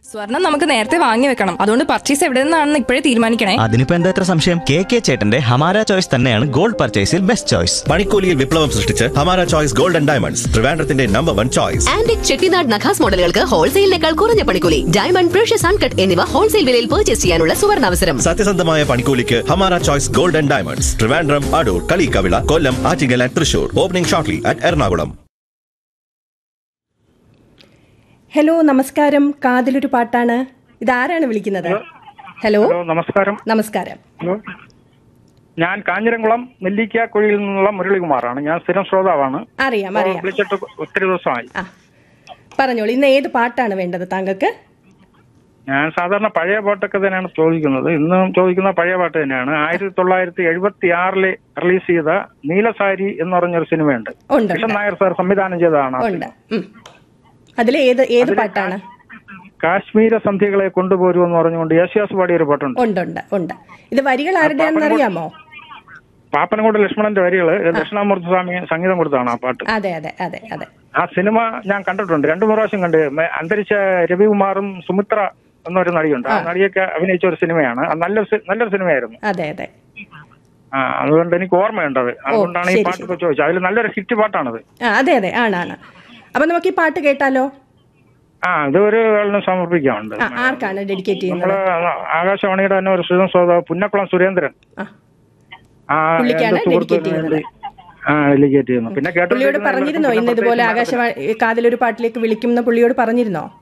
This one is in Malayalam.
സ്വർണം നമുക്ക് നേരത്തെ വാങ്ങി വെക്കണം അതുകൊണ്ട് പർച്ചേസ് എവിടെ നിന്നാണെന്ന് ഇപ്പോഴേ തീരുമാനിക്കണേ അതിനിപ്പോ എന്താ ഇത്ര സംശയം കെ കെ ചേട്ടന്റെ ഹമാര ചോയ്സ് തന്നെയാണ് ഗോൾഡ് പർച്ചേസിൽ ബെസ്റ്റ് ചോയ്സ് പണിക്കൂലിയിൽ വിപ്ലവം സൃഷ്ടിച്ച് Hamara choice gold and diamonds ട്രിവാൻഡ്രത്തിന്റെ number one choice antique Chettinad നഖാസ് മോഡലുകൾക്ക് ഹോൾസെയിലിനേക്കാൾ കുറഞ്ഞ പണിക്കൂലി ഡയമണ്ട് പ്രഷ്യസ് അൺകട്ട് എന്നിവ ഹോൾസെയിൽ വിലയിൽ പർച്ചേസ് ചെയ്യാനുള്ള സുവർണാവസരം സത്യസന്ധമായ പണിക്കൂലിക്ക് Hamara choice gold and diamonds Trivandrum Adoor Kaliyikkavila Kollam Attingal and Thrissur opening shortly at Ernakulam hello നമസ്കാരം കാതിലൊരു പാട്ടാണ് ഇതാരാണ് വിളിക്കുന്നത് ഹലോ ഹലോ നമസ്കാരം നമസ്കാരം ഹലോ ഞാൻ കാഞ്ഞിരംകുളം നെല്ലിക്കാക്കുഴിയിൽ നിന്നുള്ള മുരളികുമാറാണ് ഞാൻ സ്ഥിരം ശ്രോതാവാണ് അറിയാം അറിയാം വിളിച്ചിട്ട് ഒത്തിരി ദിവസമായി ആ പറഞ്ഞോളൂ ഇന്ന് ഏത് പാട്ടാണ് വേണ്ടത് താങ്കൾക്ക് ഞാൻ സാധാരണ പഴയ പാട്ടൊക്കെ തന്നെയാണ് ചോദിക്കുന്നത് ഇന്നും ചോദിക്കുന്ന പഴയ പാട്ട് തന്നെയാണ് ആയിരത്തി തൊള്ളായിരത്തി എഴുപത്തി ആറില് റിലീസ് ചെയ്ത നീലസാരി എന്ന് പറഞ്ഞൊരു സിനിമയുണ്ട് ഉണ്ട് കൃഷ്ണൻ ഉണ്ട് നായർ സാർ സംവിധാനം ചെയ്തതാണ് ആ ഉണ്ട് ഉം. അതിലെ ഏത് ഏത് പാട്ടാണ് കാശ്മീര സന്ധ്യകളെ കൊണ്ടുപോരൂ എന്ന് പറഞ്ഞുകൊണ്ട് യേശുദാസ് പാടിയ ഒരു പാട്ടുണ്ട് ഉണ്ട് ഉണ്ട് ഉണ്ട് ഇത് വരികൾ ആരുടെയാണെന്ന് അറിയാമോ പാപ്പനംകോട് ലക്ഷ്മണന്റെ വരികള് ദക്ഷിണാമൂർത്തി സ്വാമി സംഗീതം കൊടുത്താണ് ആ പാട്ട് അതെ അതെ അതെ അതെ ആ സിനിമ ഞാൻ കണ്ടിട്ടുണ്ട് രണ്ടു മൂന്ന് പ്രാവശ്യം കണ്ട് മെ- അന്തരിച്ച രവികുമാറും സുമിത്ര എന്നൊരു നടിയുണ്ട് ആ നടിയൊക്കെ അഭിനയിച്ച ഒരു സിനിമയാണ് അത് നല്ലൊരു സി- നല്ലൊരു സിനിമയായിരുന്നു അതെ അതെ ആ അതുകൊണ്ട് എനിക്ക് ഓർമ്മയുണ്ട് അത് അതുകൊണ്ടാണ് ഈ ശരി, പാട്ടൊക്കെ ചോദിച്ചത് അതിൽ നല്ലൊരു ഹിറ്റ് പാട്ടാണത് ആ അതെ അതെ ആണാണ് അപ്പൊ നമുക്ക് ഈ പാട്ട് കേട്ടാലോ ആ ഇത് ഒരു ആളിന് സമർപ്പിക്കാറുണ്ട് ആ ആർക്കാണ് ഡെഡിക്കേറ്റ് ചെയ്യുന്നത് നമ്മള് ആകാശവാണിയുടെ തന്നെ ഒരു സ്ഥിരം ശ്രോതാവ് പുന്നക്കുളം സുരേന്ദ്രൻ ആ ആ പുള്ളിക്കാണ് എന്റെ സുഹൃത്തിന് dedicate ചെയ്യുന്നത്. വേണ്ടി ആ ഡെലിഗേറ്റ് ചെയ്യുന്നു പിന്നെ പുള്ളിയോട് കേട്ടോ പറഞ്ഞിരുന്നോ ഇന്ന് ഇതുപോലെ ആകാശവാണി കാതിലൊരു പാട്ടിലേക്ക് വിളിക്കുമെന്ന് പുള്ളിയോട് പറഞ്ഞിരുന്നോ